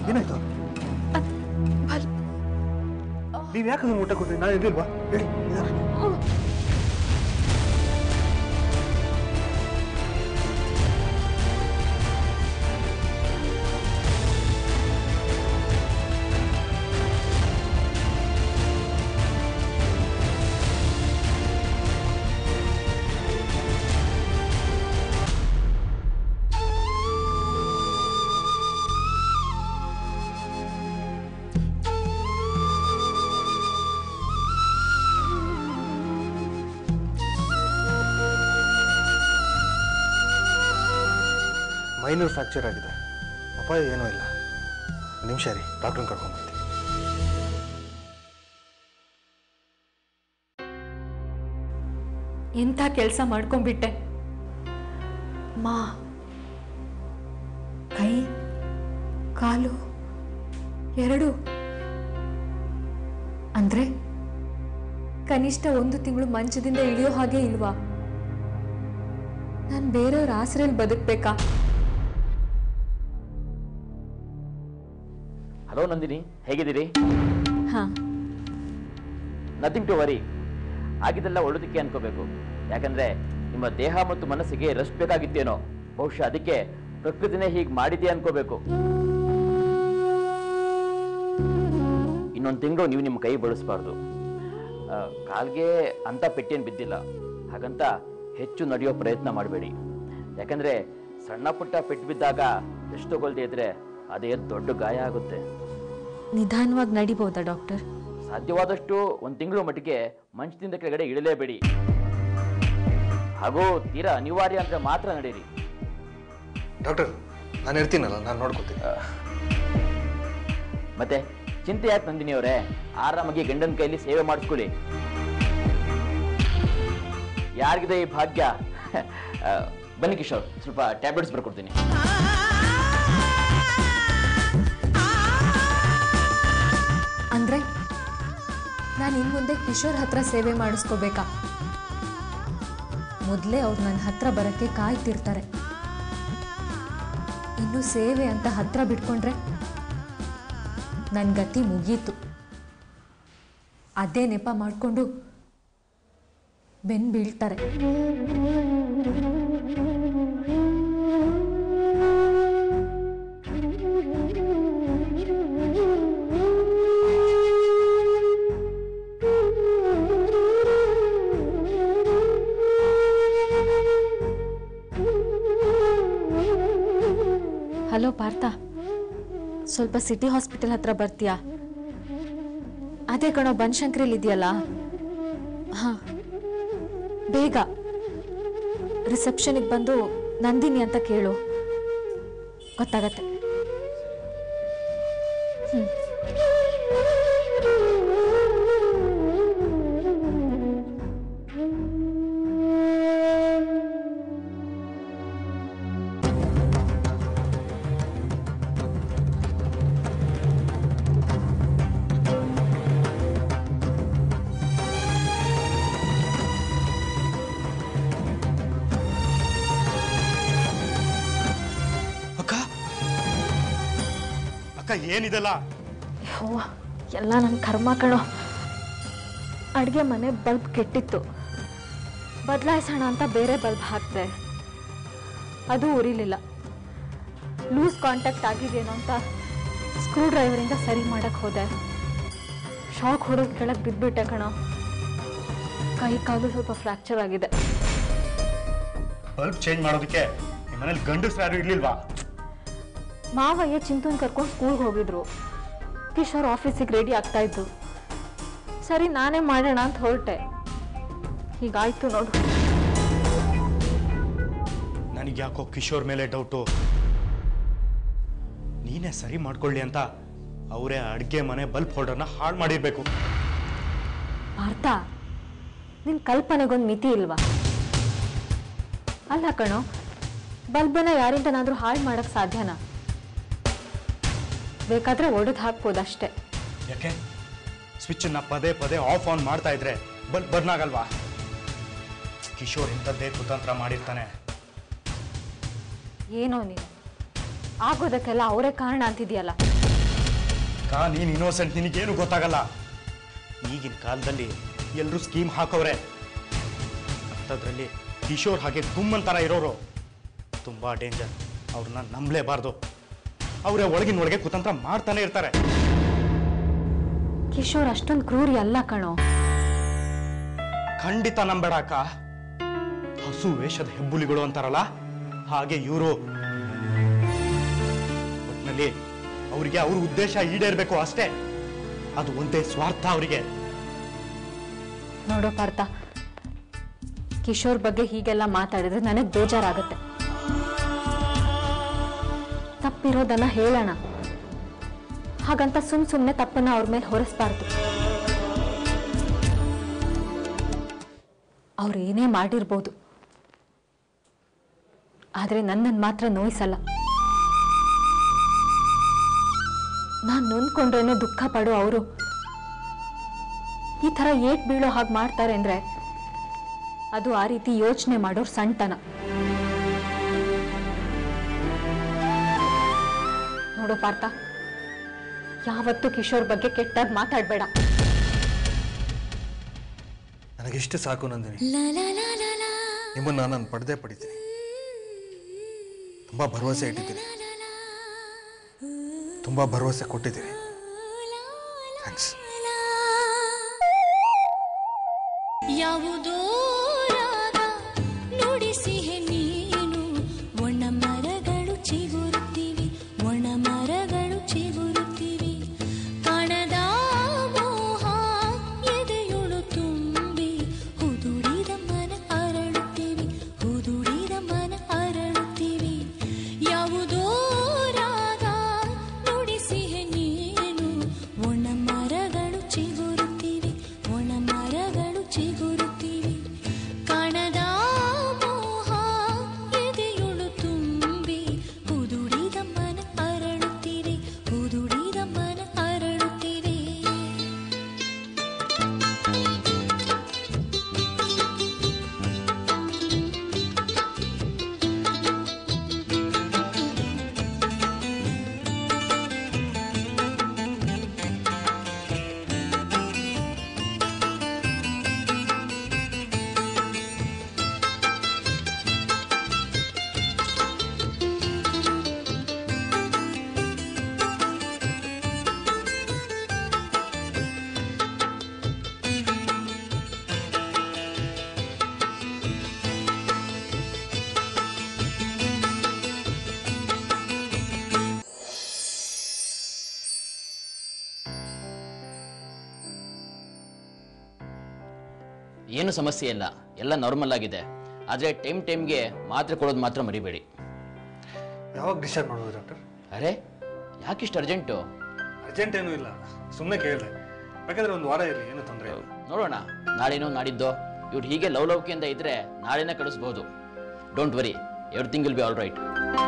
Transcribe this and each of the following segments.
ಏನಾಯ್ತು ನೀವು ಯಾಕೆ ಅದನ್ನ ಊಟ ಕೊಟ್ರಿ ನಾನು ಇರ್ಲಿಲ್ವಾ ಹೇಳಿ ನಿಧಾನ. ಮೈನೂರು ಫ್ರ್ಯಾಕ್ಚರ್ ಆಗಿದೆ ಅಪಾಯ ಏನೂ ಇಲ್ಲ ಒಂದ್ ನಿಮಿಷ ರೀ ಡಾಕ್ಟ್ರನ್ನ ಕರ್ಕೊಂಡ್ಬರ್ತೀನಿ ಎಂಥ ಕೆಲಸ ಮಾಡ್ಕೊಂಡ್ಬಿಟ್ಟೆ ಮಾ ಕೈ ಕಾಲು ಎರಡು ಅಂದ್ರೆ ಕನಿಷ್ಠ ಒಂದು ತಿಂಗಳು ಮಂಚದಿಂದ ಇಳಿಯೋ ಹಾಗೆ ಇಲ್ವಾ ನಾನು ಬೇರೆಯವ್ರ ಆಸರೆಯಲ್ಲಿ ಬದುಕ್ಬೇಕಾ ಹಲೋ ನಂದಿನಿ ಹೇಗಿದ್ದೀರಿ ಹಾ ನಥಿಂಗ್ ಟು ವರಿ ಆಗಿದ್ದೆಲ್ಲ ಒಳ್ಳೆದಕ್ಕೆ ಅನ್ಕೋಬೇಕು ಯಾಕಂದ್ರೆ ನಿಮ್ಮ ದೇಹ ಮತ್ತು ಮನಸ್ಸಿಗೆ ರೆಸ್ಟ್ ಬೇಕಾಗಿತ್ತೇನೋ ಬಹುಶಃ ಅದಕ್ಕೆ ಪ್ರಕೃತಿನೇ ಹೀಗೆ ಮಾಡಿದೆ ಅನ್ಕೋಬೇಕು ಇನ್ನೊಂದು ತಿಂಗಳು ನೀವು ನಿಮ್ಮ ಕೈ ಬಳಸಬಾರ್ದು ಕಾಲ್ಗೆ ಅಂತ ಪೆಟ್ಟೇನು ಬಿದ್ದಿಲ್ಲ ಹಾಗಂತ ಹೆಚ್ಚು ನಡೆಯೋ ಪ್ರಯತ್ನ ಮಾಡಬೇಡಿ ಯಾಕಂದ್ರೆ ಸಣ್ಣ ಪುಟ್ಟ ಪೆಟ್ಟು ಬಿದ್ದಾಗ ಎಷ್ಟು ತಗೊಳ್ದೇ ಇದ್ರೆ ಅದೇ ದೊಡ್ಡ ಗಾಯ ಆಗುತ್ತೆ ನಿಧಾನವಾಗಿ ನಡಿಬೋದಾ ಡಾಕ್ಟರ್ ಸಾಧ್ಯವಾದಷ್ಟು ಒಂದು ತಿಂಗಳು ಮಟ್ಟಿಗೆ ಮಂಚದಿಂದ ಕೆಳಗಡೆ ಇಳಲೇಬೇಡಿ ಹಾಗೂ ತೀರಾ ಅನಿವಾರ್ಯ ಅಂದ್ರೆ ಮಾತ್ರ ನಡೀರಿ ಡಾಕ್ಟರ್ ನಾನು ಇರ್ತೀನಲ್ಲ ನಾನು ನೋಡ್ಕೊತೀನಿ ಮತ್ತೆ ಚಿಂತೆ ಯಾಕೆ ನಂದಿನಿ ಅವರೇ ಆರಾಮಾಗಿ ಗಂಡನ ಕೈಲಿ ಸೇವೆ ಮಾಡಿಸ್ಕೊಳ್ಳಿ ಯಾರಿಗಿದೆ ಈ ಭಾಗ್ಯ ಆ, ಬನ್ನಿ ಕಿಶೋರ್ ಸ್ವಲ್ಪ ಟ್ಯಾಬ್ಲೆಟ್ಸ್ ಬರ್ಕೊಡ್ತೀನಿ ಅಂದ್ರೆ ನಾನು ಇನ್ ಮುಂದೆ ಕಿಶೋರ್ ಹತ್ರ ಸೇವೆ ಮಾಡಿಸ್ಕೋಬೇಕಾ ಮೊದಲೇ ಅವ್ರು ನನ್ನ ಹತ್ರ ಬರಕ್ಕೆ ಕಾಯ್ತಿರ್ತಾರೆ ಇನ್ನು ಸೇವೆ ಅಂತ ಹತ್ರ ಬಿಟ್ಕೊಂಡ್ರೆ ನನ್ನ ಗತಿ ಮುಗೀತು ಅದೇ ನೆಪ ಮಾಡಿಕೊಂಡು ಬೆನ್ ಬೀಳ್ತಾರೆ ಹಲೋ ಪಾರ್ಥ ಸ್ವಲ್ಪ ಸಿಟಿ ಹಾಸ್ಪಿಟಲ್ ಹತ್ರ ಬರ್ತೀಯಾ ಅದೇ ಕಣೋ ಬನಶಂಕರಿಲಿ ಇದೆಯಲ್ಲ ಹಾಂ ಬೇಗ ರಿಸೆಪ್ಷನಿಗೆ ಬಂದು ನಂದಿನಿ ಅಂತ ಕೇಳು ಗೊತ್ತಾಗತ್ತೆ ಹ್ಞೂ ಅಕ್ಕ ಅಕ್ಕ ಏನಿದೆಲ್ಲ ಅವ್ವ ಎಲ್ಲ ನನ್ನ ಕರ್ಮ ಕಣೋ ಅಡುಗೆ ಮನೆ ಬಲ್ಬ್ ಕೆಟ್ಟಿತ್ತು ಬದಲಾಯಿಸೋಣ ಅಂತ ಬೇರೆ ಬಲ್ಬ್ ಹಾಕ್ದೆ ಅದು ಉರಿಲಿಲ್ಲ ಲೂಸ್ ಕಾಂಟ್ಯಾಕ್ಟ್ ಆಗಿದೆಯೇನೋ ಅಂತ ಸ್ಕ್ರೂ ಡ್ರೈವರಿಂದ ಸರಿ ಮಾಡಕ್ಕೆ ಹೋದೆ ಶಾಕ್ ಹೊಡೋದು ಕೆಳಗೆ ಬಿದ್ದುಬಿಟ್ಟೆ ಕಣೋ ಕೈ ಕಾಲು ಸ್ವಲ್ಪ ಫ್ರ್ಯಾಕ್ಚರ್ ಆಗಿದೆ ಬಲ್ಬ್ ಚೇಂಜ್ ಮಾಡೋದಕ್ಕೆ ನಿಮ್ಮ ಮನೇಲಿ ಗಂಡಸ್ರು ಯಾರು ಇರ್ಲಿಲ್ವಾ ಮಾವಯ್ಯ ಚಿಂತನ್ ಕರ್ಕೊಂಡು ಸ್ಕೂಲ್ಗೆ ಹೋಗಿದ್ರು ಕಿಶೋರ್ ಆಫೀಸಿಗೆ ರೆಡಿ ಆಗ್ತಾ ಇದ್ದು ಸರಿ ನಾನೇ ಮಾಡೋಣ ಅಂತ ಹೊರಟೆ ಹೀಗಾಯ್ತು ನೋಡು ನನಗೆ ಯಾಕೋ ಕಿಶೋರ್ ಮೇಲೆ ಡೌಟು ನೀನೇ ಸರಿ ಮಾಡ್ಕೊಳ್ಳಿ ಅಂತ ಅವರೇ ಅಡುಗೆ ಮನೆ ಬಲ್ಬ್ ಹೋಲ್ಡರ್ನ ಹಾಳು ಮಾಡಿರ್ಬೇಕು ಪಾರ್ಥ ನಿನ್ ಕಲ್ಪನೆಗೊಂದು ಮಿತಿ ಇಲ್ವಾ ಅಲ್ಲ ಕಣೋ ಬಲ್ಬನ ಯಾರಿಂದನಾದ್ರೂ ಹಾಳು ಮಾಡಕ್ ಸಾಧ್ಯನಾ ಬೇಕಾದ್ರೆ ಒಡೆದು ಹಾಕ್ಬೋದಷ್ಟೇ ಯಾಕೆ ಸ್ವಿಚ್ಚನ್ನ ಪದೇ ಪದೇ ಆಫ್ ಆನ್ ಮಾಡ್ತಾ ಇದ್ರೆ ಬಲ್ಬ್ ಬರ್ನ್ ಆಗಲ್ವಾ ಕಿಶೋರ್ ಇಂಥದ್ದೇ ಕುತಂತ್ರ ಮಾಡಿರ್ತಾನೆ ಏನೋ ನೀನು ಆಗೋದಕ್ಕೆಲ್ಲ ಅವರೇ ಕಾರಣ ಅಂತಿದ್ಯಲ್ಲ ಅಕ್ಕ ನೀನು ಇನ್ನೋಸೆಂಟ್ ನಿನಗೇನು ಗೊತ್ತಾಗಲ್ಲ ಈಗಿನ ಕಾಲದಲ್ಲಿ ಎಲ್ಲರೂ ಸ್ಕೀಮ್ ಹಾಕೋರೆ ಅಂಥದ್ರಲ್ಲಿ ಕಿಶೋರ್ ಹಾಗೆ ಗುಮ್ಮಂತರ ಇರೋರು ತುಂಬ ಡೇಂಜರ್ ಅವ್ರನ್ನ ನಂಬಲೇಬಾರ್ದು ಅವರೇ ಒಳಗಿನ ಒಳಗೆ ಕುತಂತ್ರ ಮಾಡ್ತಾನೆ ಇರ್ತಾರೆ ಕಿಶೋರ್ ಅಷ್ಟೊಂದು ಕ್ರೂರಿ ಅಲ್ಲ ಕಣೋ ಖಂಡಿತ ನಂಬೇಡ ಅಕ್ಕ ಹಸು ವೇಷದ ಹೆಬ್ಬುಲಿಗಳು ಅಂತಾರಲ್ಲ ಹಾಗೆ ಇವರು ಒಟ್ಟಿನಲ್ಲಿ ಅವರಿಗೆ ಅವ್ರ ಉದ್ದೇಶ ಈಡೇರ್ಬೇಕು ಅಷ್ಟೇ ಅದು ಒಂದೇ ಸ್ವಾರ್ಥ ಅವರಿಗೆ ನೋಡೋ ಪಾರ್ಥ ಕಿಶೋರ್ ಬಗ್ಗೆ ಹೀಗೆಲ್ಲ ಮಾತಾಡಿದ್ರೆ ನನಗೆ ಬೇಜಾರಾಗುತ್ತೆ ತಪ್ಪಿರೋದನ್ನ ಹೇಳೋಣ ಹಾಗಂತ ಸುಮ್ ಸುಮ್ಮನೆ ತಪ್ಪನ್ನ ಅವ್ರ ಮೇಲೆ ಹೊರಿಸ್ಬಾರ್ದು ಅವ್ರು ಏನೇ ಮಾಡಿರ್ಬೋದು ಆದರೆ ನನ್ನನ್ನು ಮಾತ್ರ ನೋಯಿಸಲ್ಲ ನಾನು ನೊಂದ್ಕೊಂಡ್ರೇನೆ ದುಃಖ ಪಡೋ ಅವರು ಈ ಥರ ಏಟ್ ಬೀಳೋ ಹಾಗೆ ಮಾಡ್ತಾರೆ ಅಂದ್ರೆ ಅದು ಆ ರೀತಿ ಯೋಚನೆ ಮಾಡೋರ್ ಸಣ್ತನ ನೋಡು ಪಾರ್ಥ ಯಾವತ್ತೂ ಕಿಶೋರ್ ಬಗ್ಗೆ ಕೆಟ್ಟಾಗಿ ಮಾತಾಡಬೇಡ ನನಗಿಷ್ಟು ಸಾಕು ನಂದಿನಿ ನಿಮ್ಮನ್ನ ನಾನು ಪಡೆದೇ ಪಡಿತೀನಿ ತುಂಬ ಭರವಸೆ ಇಟ್ಟಿದ್ದೀನಿ ತುಂಬ ಭರವಸೆ ಕೊಟ್ಟಿದ್ದೀನಿ ಥ್ಯಾಂಕ್ಸ್ ಯಾವುದೋ ರಾಗ ನುಡಿಸಿಹೆ ನೀನು ಒಣ ಮರಗಳು ಚಿಗುರುತ್ತಿವೆ ಒಣ ಮರಗಳು ಚಿಗುರುತ್ತಿವೆ ಕಾಣದ ಮೋಹ ಎದೆಯೊಳು ತುಂಬಿ ಹುದುಡಿದ ಮನ ಅರಳುತ್ತಿವೆ ಹುದುಡಿದ ಮನ ಅರಳುತ್ತಿವೆ ಯಾವುದೋ ರಾಗ ನುಡಿಸಿಹೆ ನೀನು ಒಣ ಮರಗಳು ಚಿಗುರುತ್ತಿವೆ ಒಣ ಮರಗಳು ಚಿಗುರುತ್ತಿವೆ ಕಾಣದ ಮೋಹ ಎದೆಯೊಳು ತುಂಬಿ ಹುದುಡಿದ ಮನ ಅರಳುತ್ತಿವೆ ಹುದುಡಿದ ಮನ ಅರಳುತ್ತಿವೆ ಏನು ಸಮಸ್ಯೆ ಇಲ್ಲ ಎಲ್ಲ ನಾರ್ಮಲ್ ಆಗಿದೆ ಆದರೆ ಟೈಮ್ ಟೈಮ್ಗೆ ಮಾತ್ರೆ ಕೊಡೋದು ಮಾತ್ರ ಮರಿಬೇಡಿ ಯಾವಾಗ ಡಿಸ್ಚಾರ್ಜ್ ಮಾಡೋದು ಡಾಕ್ಟರ್ ಅರೆ ಯಾಕಿಷ್ಟು ಅರ್ಜೆಂಟು ಅರ್ಜೆಂಟ್ ಏನೂ ಇಲ್ಲ ಸುಮ್ಮನೆ ಕೇಳಿದೆ ಬೇಕಾದ್ರೆ ಒಂದು ವಾರ ಇರಲಿ ಏನು ತೊಂದರೆ ಇಲ್ಲ ನೋಡೋಣ ನಾಳೆನೋ ನಾಡಿದ್ದೋ ಇವ್ರು ಹೀಗೆ ಲವಲವಿಕೆಯಿಂದ ಇದ್ರೆ ನಾಳೆನೇ ಕಳಿಸ್ಬೋದು don't worry everything will be all right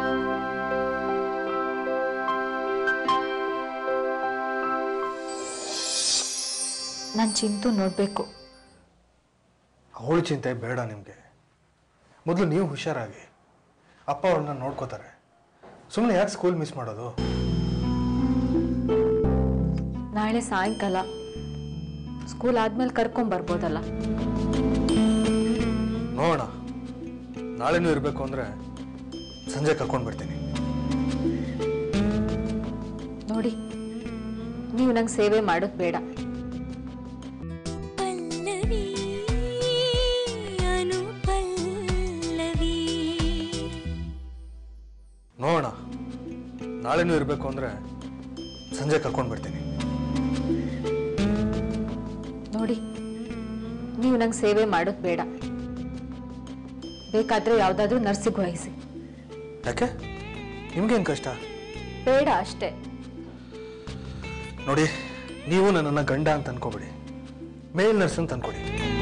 ನನ್ನ ಚಿಂತು ನೋಡಬೇಕು ಅವಳ ಚಿಂತೆ ಬೇಡ ನಿಮಗೆ ಮೊದಲು ನೀವು ಹುಷಾರಾಗಿ ಅಪ್ಪ ಅವ್ರನ್ನ ನೋಡ್ಕೋತಾರೆ ಸುಮ್ಮನೆ ಯಾಕೆ ಸ್ಕೂಲ್ ಮಿಸ್ ಮಾಡೋದು ನಾಳೆ ಸಾಯಂಕಾಲ ಸ್ಕೂಲ್ ಆದ್ಮೇಲೆ ಕರ್ಕೊಂಬರ್ಬೋದಲ್ಲ ನೋಡೋಣ ನಾಳೆನೂ ಇರಬೇಕು ಅಂದರೆ ಸಂಜೆ ಕರ್ಕೊಂಡು ಬರ್ತೀನಿ ನೋಡಿ ನೀವು ನಂಗೆ ಸೇವೆ ಮಾಡೋದು ಬೇಡ ಪಲ್ಲವಿ ಅನುಪಲ್ಲವಿ ನೋಡೋಣ ನಾಳೆನೂ ಇರಬೇಕು ಅಂದರೆ ಸಂಜೆ ಕರ್ಕೊಂಡು ಬರ್ತೀನಿ ನೋಡಿ ನೀವು ನಂಗೆ ಸೇವೆ ಮಾಡೋದು ಬೇಡ ಬೇಕಾದ್ರೆ ಯಾವುದಾದ್ರೂ ನರ್ಸಿಗೆ ವಹಿಸಿ ಯಾಕೆ ನಿಮ್ಗೇನು ಕಷ್ಟ ಬೇಡ ಅಷ್ಟೇ ನೋಡಿ ನೀವು ನನ್ನನ್ನು ಗಂಡ ಅಂತ ಅನ್ಕೋಬೇಡಿ ಮೇಲ್ ನರ್ಸ್ ಅಂತ ಅನ್ಕೊಡಿ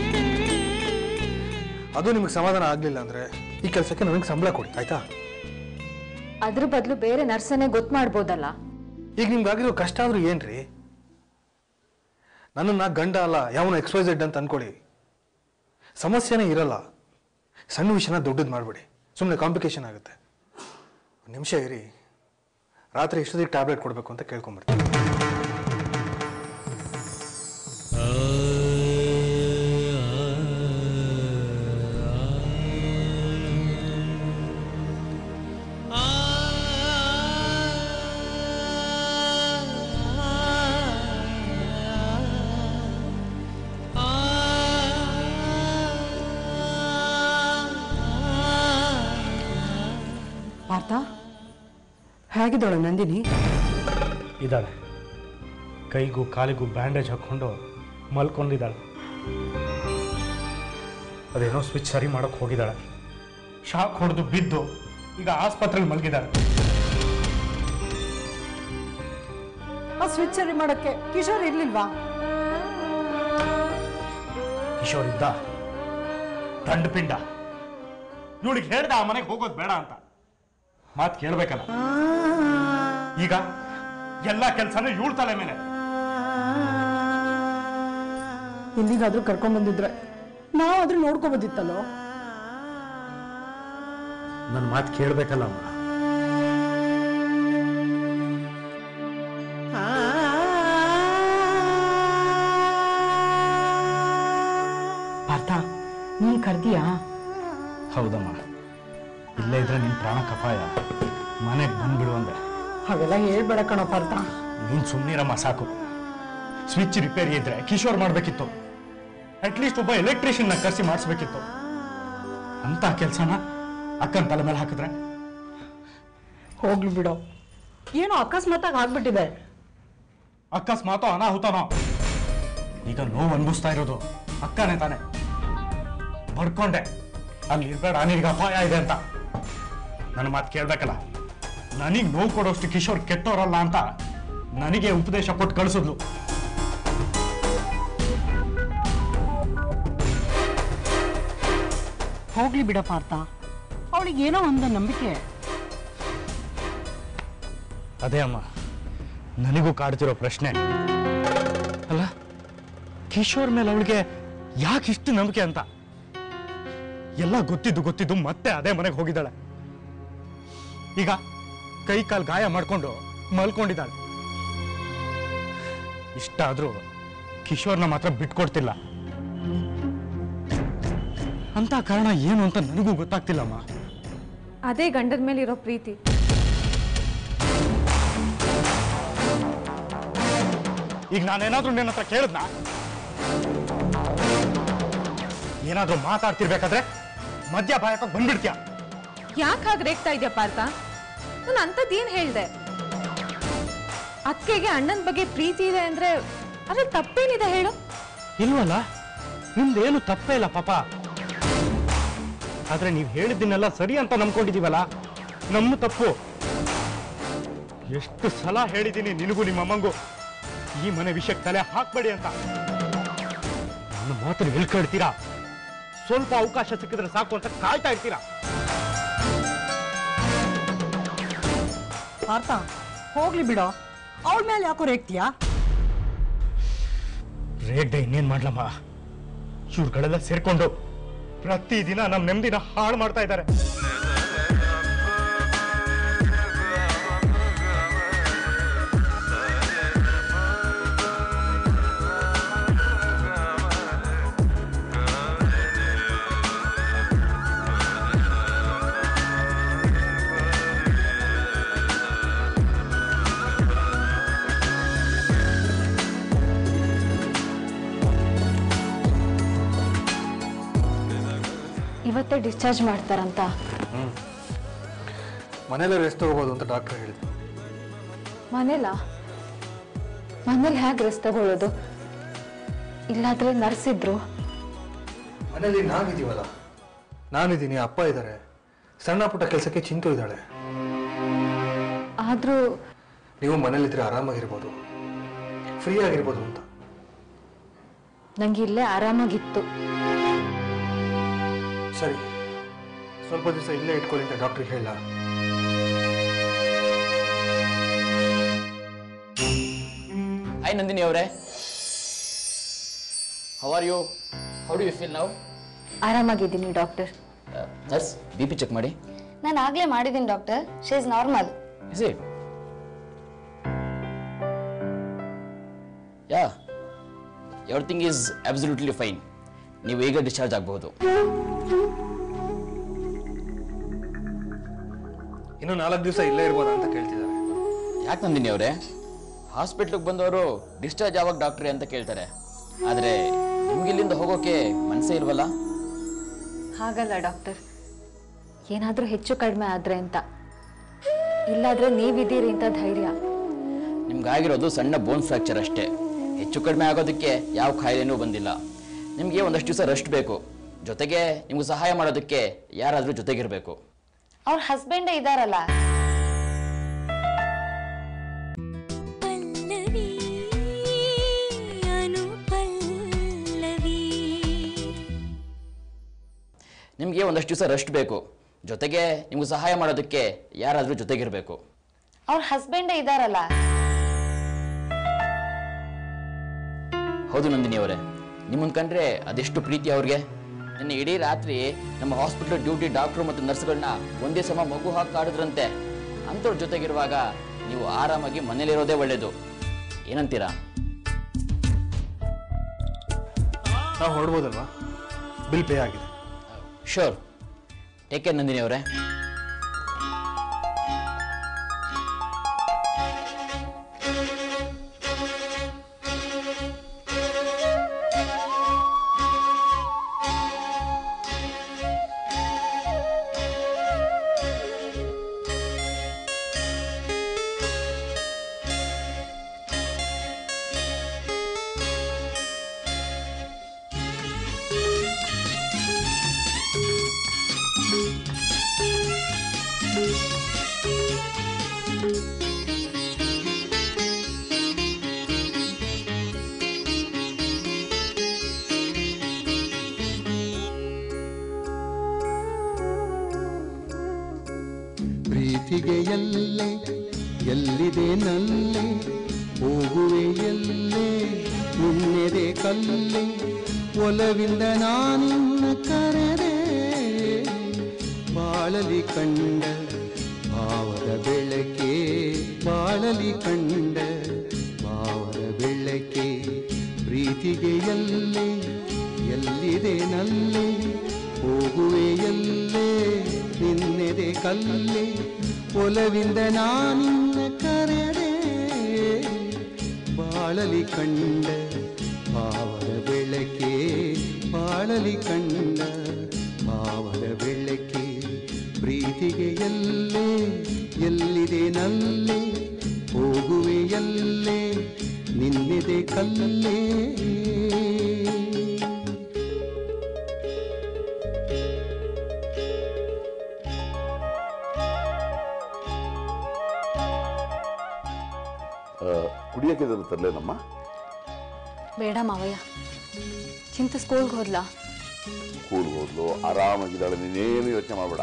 ಅದು ನಿಮಗೆ ಸಮಾಧಾನ ಆಗಲಿಲ್ಲ ಅಂದರೆ ಈ ಕೆಲಸಕ್ಕೆ ನನಗೆ ಸಂಬಳ ಕೊಡಿ ಆಯ್ತಾ ಅದ್ರ ಬದಲು ಬೇರೆ ನರ್ಸನ್ನೇ ಗೊತ್ತು ಮಾಡ್ಬೋದಲ್ಲ ಈಗ ನಿಮ್ಗೆ ಆಗಿರೋ ಕಷ್ಟ ಆದ್ರೂ ಏನ್ರಿ ನನ್ನನ್ನು ಗಂಡ ಅಲ್ಲ ಯಾವನು ಎಕ್ಸ್ವೈಸೆಡ್ ಅಂತ ಅನ್ಕೊಳ್ಳಿ ಸಮಸ್ಯೆನೇ ಇರಲ್ಲ ಸಣ್ಣ ವಿಷಯನ ದೊಡ್ಡದು ಮಾಡಬೇಡಿ ಸುಮ್ಮನೆ ಕಾಂಪ್ಲಿಕೇಶನ್ ಆಗುತ್ತೆ ಒಂದು ನಿಮಿಷ ಇರಿ ರಾತ್ರಿ ಎಷ್ಟೊತ್ತಿಗೆ ಟ್ಯಾಬ್ಲೆಟ್ ಕೊಡಬೇಕು ಅಂತ ಕೇಳ್ಕೊಂಬರ್ತೀನಿ ಹೇಗಿದ್ದಾಳೆ ನಂದಿನಿ ಇದ್ದಾಳೆ ಕೈಗೂ ಕಾಲಿಗೂ ಬ್ಯಾಂಡೇಜ್ ಹಾಕ್ಕೊಂಡು ಮಲ್ಕೊಂಡಿದ್ದಾಳೆ ಅದೇನೋ ಸ್ವಿಚ್ ಸರಿ ಮಾಡೋಕೆ ಹೋಗಿದ್ದಾಳೆ ಶಾಕ್ ಹೊಡೆದು ಬಿದ್ದು ಈಗ ಆಸ್ಪತ್ರೆಗೆ ಮಲಗಿದ್ದಾಳೆ ಆ ಸ್ವಿಚ್ ಸರಿ ಮಾಡಕ್ಕೆ ಕಿಶೋರ್ ಇರ್ಲಿಲ್ವಾ ಕಿಶೋರ್ ಇದ್ದ ದಂಡ ಪಿಂಡ ಇವಳಿಗೆ ಹೇಳ್ದ ಆ ಮನೆಗೆ ಹೋಗೋದು ಬೇಡ ಅಂತ ಮಾತು ಕೇಳ್ಬೇಕಲ್ಲ ಈಗ ಎಲ್ಲ ಕೆಲಸನೂ ಇವಳ ತಲೆ ಮೇಲೆ ಎಲ್ಲಿಗಾದ್ರೂ ಕರ್ಕೊಂಡ್ ಬಂದಿದ್ರೆ ನಾವಾದ್ರೂ ನೋಡ್ಕೋಬೋದಿತ್ತಲ್ಲೋ ನನ್ನ ಮಾತು ಕೇಳ್ಬೇಕಲ್ಲ ಅಮ್ಮ ಪಾರ್ಥ ನೀನ್ ಕರ್ದಿಯಾ ಹೌದಮ್ಮ ಇಲ್ಲೇ ಇದ್ರೆ ನಿನ್ ಪ್ರಾಣಕ್ಕೆ ಅಪಾಯ ಮನೆಗೆ ಬಂದ್ಬಿಡು ಅಂದೆ ಹಾಗೆಲ್ಲ ಹೇಳ್ಬೇಡ ಕಣೋ ಪಾರ್ಥ ನೀನ್ ಸುಮ್ಮನಿರಮ್ಮ ಸಾಕು ಸ್ವಿಚ್ ರಿಪೇರಿ ಇದ್ರೆ ಕಿಶೋರ್ ಮಾಡ್ಬೇಕಿತ್ತು ಅಟ್ಲೀಸ್ಟ್ ಒಬ್ಬ ಎಲೆಕ್ಟ್ರಿಷಿಯನ್ನ ಕರೆಸಿ ಮಾಡಿಸ್ಬೇಕಿತ್ತು ಅಂತ ಕೆಲಸನ ಅಕ್ಕನ ತಲೆ ಮೇಲೆ ಹಾಕಿದ್ರೆ ಹೋಗ್ಲಿ ಬಿಡೋ ಏನೋ ಅಕಸ್ಮಾತಾಗಿ ಆಗ್ಬಿಟ್ಟಿದೆ ಅಕಸ್ಮಾತೋ ಅನಾಹುತನೋ ಈಗ ನೋವು ಅನ್ಭವಿಸ್ತಾ ಇರೋದು ಅಕ್ಕನೇ ತಾನೆ ಬಡ್ಕೊಂಡೆ ಅಲ್ಲಿ ಇರ್ಬೇಡ ನಿನಗೆ ಅಪಾಯ ಇದೆ ಅಂತ ನನ್ನ ಮಾತು ಕೇಳ್ಬೇಕಲ್ಲ ನನಗೆ ನೋವು ಕೊಡೋಷ್ಟು ಕಿಶೋರ್ ಕೆಟ್ಟೋರಲ್ಲ ಅಂತ ನನಗೆ ಉಪದೇಶ ಕೊಟ್ಟು ಕಳಿಸಿದ್ಲು ಹೋಗ್ಲಿ ಬಿಡ ಪಾರ್ಥ ಅವಳಿಗೆ ಏನೋ ಒಂದು ನಂಬಿಕೆ ಅದೇ ಅಮ್ಮ ನನಗೂ ಕಾಡ್ತಿರೋ ಪ್ರಶ್ನೆ ಅಲ್ಲ ಕಿಶೋರ್ ಮೇಲೆ ಅವಳಿಗೆ ಯಾಕೆ ಇಷ್ಟು ನಂಬಿಕೆ ಅಂತ ಎಲ್ಲ ಗೊತ್ತಿದ್ದು ಗೊತ್ತಿದ್ದು ಮತ್ತೆ ಅದೇ ಮನೆಗೆ ಹೋಗಿದ್ದಾಳೆ ಈಗ ಕೈ ಕಾಲು ಗಾಯ ಮಾಡ್ಕೊಂಡು ಮಲ್ಕೊಂಡಿದ್ದಾಳೆ ಇಷ್ಟ ಆದ್ರೂ ಕಿಶೋರ್ನ ಮಾತ್ರ ಬಿಟ್ಕೊಡ್ತಿಲ್ಲ ಅಂತ ಕಾರಣ ಏನು ಅಂತ ನನಗೂ ಗೊತ್ತಾಗ್ತಿಲ್ಲಮ್ಮ ಅದೇ ಗಂಡದ ಮೇಲಿರೋ ಪ್ರೀತಿ ಈಗ ನಾನೇನಾದ್ರೂ ನಿನ್ನ ಹತ್ರ ಕೇಳಿದ್ನಾ ಏನಾದ್ರೂ ಮಾತಾಡ್ತಿರ್ಬೇಕಾದ್ರೆ ಮಧ್ಯ ಬಾಯಕ ಬಂದ್ಬಿಡ್ತೀಯ ಯಾಕೆ ಹಾಗೆ ರೇಗ್ತಾ ಇದೆಯಾ ಪಾರ್ಥ ನಾನು ಅಂಥದ್ದೇನು ಹೇಳ್ದೆ ಅಕ್ಕೆಗೆ ಅಣ್ಣನ ಬಗ್ಗೆ ಪ್ರೀತಿ ಇದೆ ಅಂದ್ರೆ ಅದ್ರಲ್ಲಿ ತಪ್ಪೇನಿದೆ ಹೇಳು ಇಲ್ವಲ್ಲ ನಿಮ್ದೇನು ತಪ್ಪೇ ಇಲ್ಲ ಪಾಪ ಆದ್ರೆ ನೀವು ಹೇಳಿದ್ದನ್ನೆಲ್ಲ ಸರಿ ಅಂತ ನಂಬ್ಕೊಂಡಿದೀವಲ್ಲ ನಮ್ಮ ತಪ್ಪು ಎಷ್ಟು ಸಲ ಹೇಳಿದ್ದೀನಿ ನಿನಗೂ ನಿಮ್ಮ ಅಮ್ಮಂಗೂ ಈ ಮನೆ ವಿಷಯಕ್ಕೆ ತಲೆ ಹಾಕ್ಬೇಡಿ ಅಂತ ನನ್ನ ಮಾತನ್ನು ಎಲ್ಲಿ ಕೇಳ್ತೀರಾ ಸ್ವಲ್ಪ ಅವಕಾಶ ಸಿಕ್ಕಿದ್ರೆ ಸಾಕು ಅಂತ ಕಾಯ್ತಾ ಇರ್ತೀರಾ ಪಾರ್ಥ ಹೋಗ್ಲಿ ಬಿಡೋ ಅವಳ ಮೇಲೆ ಯಾಕೋ ರೇಗ್ತೀಯಾ ರೇಗ್ಡೆ ಇನ್ನೇನ್ ಮಾಡ್ಲಮ್ಮ ಇವ್ರುಗಳೆಲ್ಲ ಸೇರ್ಕೊಂಡು ಪ್ರತಿದಿನ ನಮ್ಮ ನೆಮ್ಮದಿನ ಹಾಳು ಮಾಡ್ತಾ ಇದ್ದಾರೆ ಇವತ್ತೇ ಡಿಸ್ಚಾರ್ಜ್ ಮಾಡ್ತಾರಂತ ಮನೇಲೆ ರೆಸ್ಟ್ ತಗೋಬೋದು ಅಂತ ಡಾಕ್ಟರ್ ಹೇಳಿದ್ರು ಮನೇಲ ಮನೇಲಿ ಹೇಗೆ ರೆಸ್ಟ್ ತಗೊಳ್ಳೋದು ಇಲ್ಲಾದ್ರೆ ನರ್ಸ್ ಇದ್ರು ಮನೇಲಿ ನಾವಿದ್ದೀವಲ್ಲ ನಾನಿದ್ದೀನಿ ಅಪ್ಪ ಇದ್ದಾರೆ ಸಣ್ಣ ಪುಟ್ಟ ಕೆಲಸಕ್ಕೆ ಚಿಂತು ಇದ್ದಾಳೆ ಆದ್ರೂ ನೀವು ಮನೇಲಿದ್ರೆ ಆರಾಮಾಗಿರ್ಬೋದು ಫ್ರೀ ಆಗಿರ್ಬೋದು ಅಂತ ನಂಗೆ ಇಲ್ಲೇ ಆರಾಮಾಗಿತ್ತು ಸರಿ ಸ್ವಲ್ಪ ದಿವಸ ಇಲ್ಲೇ ಇಟ್ಕೊಳ್ಳಿ ಅಂತ ಡಾಕ್ಟ್ರಿಗೆ ಹೇಳ ಹಾಯ್ ನಂದಿನಿ ಅವರೇ how are you how do you feel now ಆರಾಮಾಗಿದ್ದೀನಿ doctor nurse B P check ಮಾಡಿ ನಾನು ಆಗಲೇ ಮಾಡಿದ್ದೀನಿ doctor she is normal is it yeah everything is absolutely fine ನೀವು ಈಗ ಡಿಸ್ಚಾರ್ಜ್ ಆಗಬಹುದು ಇನ್ನು ನಾಲ್ಕು ದಿವಸ ಇಲ್ಲೇ ಇರ್ಬೋದಾ ಅಂತ ಕೇಳ್ತಿದ್ದಾರೆ ಯಾಕೆ ನಂದಿನಿ ಅವರೇ ಹಾಸ್ಪಿಟ್ಲಿಗೆ ಬಂದವರು ಡಿಸ್ಚಾರ್ಜ್ ಯಾವಾಗ ಡಾಕ್ಟ್ರಿ ಅಂತ ಕೇಳ್ತಾರೆ ಆದರೆ ನಿಮ್ಗೆ ಇಲ್ಲಿಂದ ಹೋಗೋಕೆ ಮನಸ್ಸೇ ಇಲ್ವಲ್ಲ ಹಾಗಲ್ಲ ಡಾಕ್ಟರ್ ಏನಾದರೂ ಹೆಚ್ಚು ಕಡಿಮೆ ಆದ್ರೆ ಅಂತ ಇಲ್ಲಾದ್ರೆ ನೀವಿದ್ದೀರಿ ಅಂತ ಧೈರ್ಯ ನಿಮ್ಗಾಗಿರೋದು ಸಣ್ಣ ಬೋನ್ ಫ್ರಾಕ್ಚರ್ ಅಷ್ಟೇ ಹೆಚ್ಚು ಕಡಿಮೆ ಆಗೋದಕ್ಕೆ ಯಾವ ಕಾಯಿಲೆನೂ ಬಂದಿಲ್ಲ ನಿಮಗೆ ಒಂದಷ್ಟು ದಿವಸ ರೆಸ್ಟ್ ಬೇಕು ಜೊತೆಗೆ ನಿಮ್ಗೆ ಸಹಾಯ ಮಾಡೋದಕ್ಕೆ ಯಾರಾದರೂ ಜೊತೆಗಿರಬೇಕು ಅವ್ರ ಹಸ್ಬೆಂಡೇ ಇದಾರಲ್ಲ ಪಲ್ಲವಿ ಅನುಪಲ್ಲವಿ ನಿಮಗೆ ಒಂದಷ್ಟು ದಿವಸ ರೆಸ್ಟ್ ಬೇಕು ಜೊತೆಗೆ ನಿಮ್ಗೆ ಸಹಾಯ ಮಾಡೋದಕ್ಕೆ ಯಾರಾದರೂ ಜೊತೆಗಿರಬೇಕು ಅವ್ರ ಹಸ್ಬೆಂಡೇ ಇದಾರಲ್ಲ ಹೌದು ನಂದಿನಿ ಅವರೇ ನಿಮ್ಮನ್ನು ಕಂಡ್ರೆ ಅದೆಷ್ಟು ಪ್ರೀತಿ ಅವ್ರಿಗೆ ನಿನ್ನೆ ಇಡೀ ರಾತ್ರಿ ನಮ್ಮ ಹಾಸ್ಪಿಟಲ್ ಡ್ಯೂಟಿ ಡಾಕ್ಟ್ರು ಮತ್ತು ನರ್ಸ್ಗಳನ್ನ ಒಂದೇ ಸಮ ಮಗು ಹಾಕಿ ಕಾಡಿದ್ರಂತೆ ಅಂಥವ್ರ ಜೊತೆಗಿರುವಾಗ ನೀವು ಆರಾಮಾಗಿ ಮನೇಲಿರೋದೇ ಒಳ್ಳೇದು ಏನಂತೀರಾ ನಾವು ಹೊರಡ್ಬೋದಲ್ವಾ ಬಿಲ್ ಪೇ ಆಗಿದೆ ಶೋರ್ ಟೇಕ್ ಕೇರ್ ನಂದಿನಿ ಅವರೇ ಪ್ರೀತಿಗೆ ಎಲ್ಲೆ ಎಲ್ಲಿದೆ ನಲ್ಲೆ ಹೋಗುವೆ ಎಲ್ಲೆ ನಿನ್ನೆದೆ ಕಲ್ಲೆ ಒಲವಿಂದ ನಾನಿನ್ನ ಕರೆದೆ ಬಾಳಲಿ ಕಂಡ ಭಾವದ ಬೆಳಕೆ ಬಾಳಲಿ ಕಂಡ ಭಾವದ ಬೆಳಕೆ ಪ್ರೀತಿಗೆ ಎಲ್ಲೆ ಎಲ್ಲಿದೆ ನಲ್ಲೆ ಹೋಗುವೆ ಎಲ್ಲೇ ನಿನ್ನೆದೆ ಕಲ್ಲೆ ಒಲವಿಂದ ನಾನಿನ್ನ ಕರೆದೆ ಬಾಳಲಿ ಕಂಡ ಭಾವದ ಬೆಳಕೆ ಬಾಳಲಿ ಕಂಡ ಭಾವದ ಬೆಳಕೆ ಪ್ರೀತಿಗೆ ಎಲ್ಲೇ ಎಲ್ಲಿದೆ ನಲ್ಲೆ ಹೋಗುವೆ ಎಲ್ಲೇ ನಿನ್ನೆದೆ ಕಲ್ಲೇ ಕುಡಿಯೋಕೆ ತರಲೇನಮ್ಮ ಬೇಡ ಮಾವಯ್ಯ ಚಿಂತ ಸ್ಕೂಲ್ಗೆ ಹೋದ್ಲಾ ಸ್ಕೂಲ್ಗೆ ಹೋದ್ಲು ಆರಾಮಾಗಿದ್ದಾಳೆ ನೀನೇನು ಯೋಚನೆ ಮಾಡಬೇಡ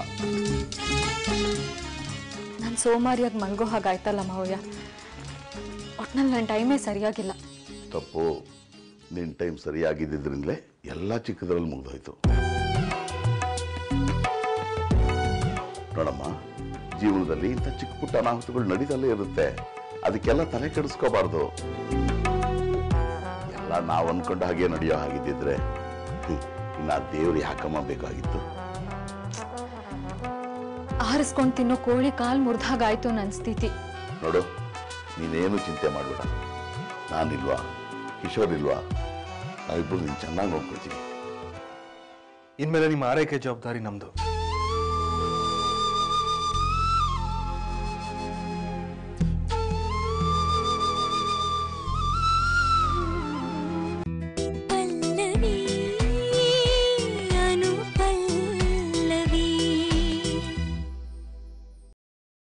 ನಾನು ಸೋಮಾರಿಯಾಗಿ ಮಲ್ಗೋ ಹಾಗಾಯ್ತಲ್ಲ ಮಾವಯ್ಯ ಒಟ್ನಲ್ಲಿ ನನ್ನ ಟೈಮೇ ಸರಿಯಾಗಿಲ್ಲ ತಪ್ಪು ನಿನ್ನ ಟೈಮ್ ಸರಿಯಾಗಿದ್ದಿದ್ರಿಂದಲೇ ಎಲ್ಲ ಚಿಕ್ಕದ್ರಲ್ಲಿ ಮುಗ್ದೋಯ್ತು ನೋಡಮ್ಮ ಜೀವನದಲ್ಲಿ ಇಂಥ ಚಿಕ್ಕ ಪುಟ್ಟ ಅನಾಹುತಗಳು ನಡೀತಲ್ಲೇ ಇರುತ್ತೆ ಅದಕ್ಕೆಲ್ಲ ತಲೆ ಕೆಡಿಸ್ಕೋಬಾರ್ದು ಎಲ್ಲ ನಾವು ಅನ್ಕೊಂಡ ಹಾಗೆ ನಡೆಯೋ ಹಾಗಿದ್ದಿದ್ರೆ ಹ್ಮ್, ಇನ್ನು ಆ ದೇವ್ರು ಯಾಕಮ್ಮ ಬೇಕಾಗಿತ್ತು ಆರಿಸ್ಕೊಂಡು ತಿನ್ನೋ ಕೋಳಿ ಕಾಲ್ ಮುರಿದಾಗಾಯ್ತು ನನ್ನ ಸ್ಥಿತಿ ನೋಡು ನೀನೇನು ಚಿಂತೆ ಮಾಡಬೇಡ ನಾನಿಲ್ವಾ ಕಿಶೋರ್ ಇಲ್ವಾ ನಾವಿಬ್ಬರು ನೀನು ಚೆನ್ನಾಗಿ ನೋಡ್ಕೊಳ್ತೀನಿ ಇನ್ಮೇಲೆ ನಿಮ್ಮ ಆರೈಕೆ ಜವಾಬ್ದಾರಿ ನಮ್ಮದು